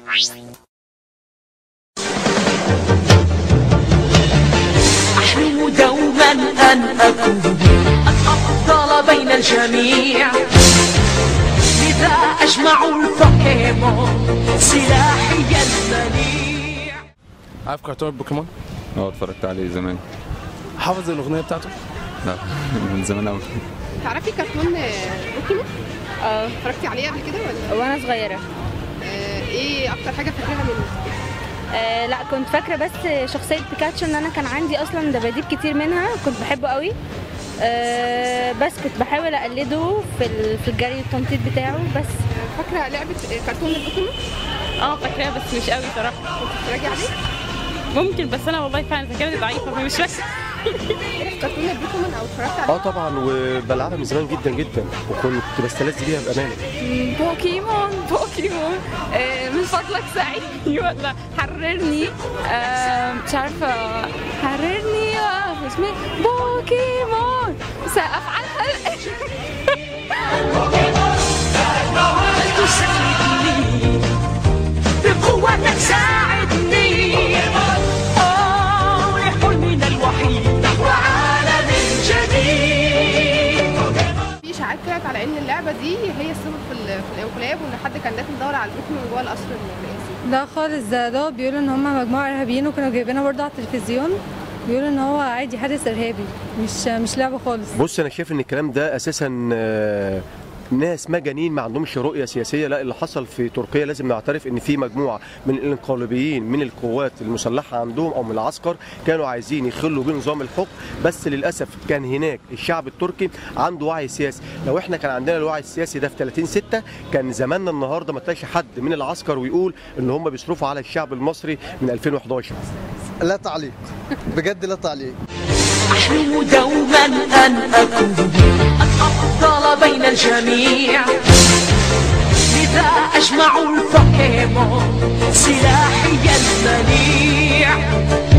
أحلم دوما أن أكون الأفضل بين الجميع لذا أجمع البوكيمون سلاحي المنيع عارف كرتون البوكيمون؟ اه اتفرجت عليه زمان حافظ الأغنية بتاعته؟ لا من زمان قوي تعرفي كرتون بوكيمون؟ اه اتفرجتي عليه قبل كده ولا؟ وانا صغيره آه ايه اكتر حاجه فاكراها منه؟ آه لا كنت فاكره بس شخصيه بيكاتشو ان انا كان عندي اصلا دباديب كتير منها كنت بحبه قوي آه بس كنت بحاول اقلده في ال- في الجري والتنطيط بتاعه بس فاكره لعبه كرتون البوكيمون؟ اه فاكراه بس مش قوي صراحه كنت بتتفرجي عليه؟ ممكن بس انا والله فعلا ذاكرتي ضعيفه فمش فاكره عارف كرتون البوكيمون او اتفرجت عليه؟ اه طبعا وبلعبها من زمان جدا جدا وكنت بستلذ بيها بامانه بوكيمون بوكيمون آه من فضلك ساعدني ولا حررني آه مش عارفه حررني آه، اسمه بوكيمون سافعلها تساعدني بقوتك ساعدني أوه لحلمنا الوحيد نحو عالم جديد في اشاعات طلعت على ان اللعبه دي هي السبب في ال- في الانقلاب وان حد كان داخل يدور على البوكيمون جوه القصر الرئاسي لا خالص ده ده بيقولوا ان هم مجموعه ارهابيين وكانوا جايبينها برضه على التلفزيون بيقولوا ان هو عادي حادث ارهابي مش مش لعبه خالص بص انا شايف ان الكلام ده اساسا آه، ناس مجانين ما عندهمش رؤيه سياسيه لا اللي حصل في تركيا لازم نعترف ان في مجموعه من الانقلابيين من القوات المسلحه عندهم او من العسكر كانوا عايزين يخلوا بنظام الحكم بس للاسف كان هناك الشعب التركي عنده وعي سياسي لو احنا كان عندنا الوعي السياسي ده في 30 6 كان زماننا النهارده ما تلاقيش حد من العسكر ويقول ان هم بيصرفوا على الشعب المصري من 2011 لا تعليق بجد لا تعليق أحلم دوما أن أكون الأفضل بين الجميع لذا أجمع البوكيمون سلاحي المنيع